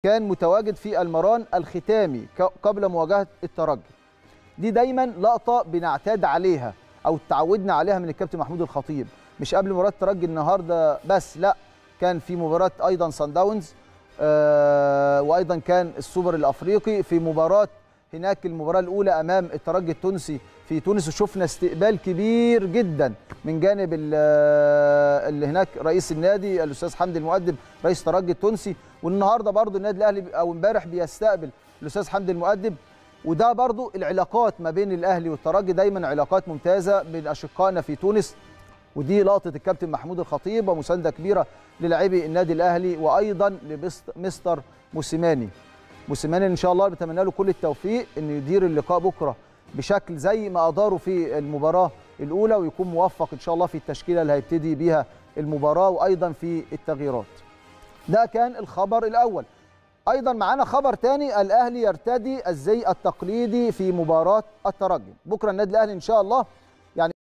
كان متواجد في المران الختامي ك- قبل مواجهه الترجي دي دايما لقطه بنعتاد عليها او تعودنا عليها من الكابتن محمود الخطيب مش قبل مباراه الترجي النهارده بس لا كان في مباراه ايضا سان داونز آه وايضا كان السوبر الافريقي في مباراه هناك المباراه الاولى امام الترجي التونسي في تونس وشفنا استقبال كبير جدا من جانب ال- آه، اللي هناك رئيس النادي الاستاذ حمدي المؤدب رئيس الترجي التونسي والنهارده برضو النادي الاهلي او امبارح بيستقبل الاستاذ حمدي المؤدب وده برضو العلاقات ما بين الاهلي والترجي دايما علاقات ممتازه بين اشقائنا في تونس ودي لقطه الكابتن محمود الخطيب ومسانده كبيره للاعبي النادي الاهلي وايضا لمستر موسيماني موسيماني ان شاء الله بتمنى له كل التوفيق انه يدير اللقاء بكره بشكل زي ما اداروا في المباراه الاولى ويكون موفق ان شاء الله في التشكيله اللي هيبتدي بيها المباراه وايضا في التغييرات ده كان الخبر الاول ايضا معانا خبر تاني الاهلي يرتدي الزي التقليدي في مباراه الترجي بكره النادي الاهلي ان شاء الله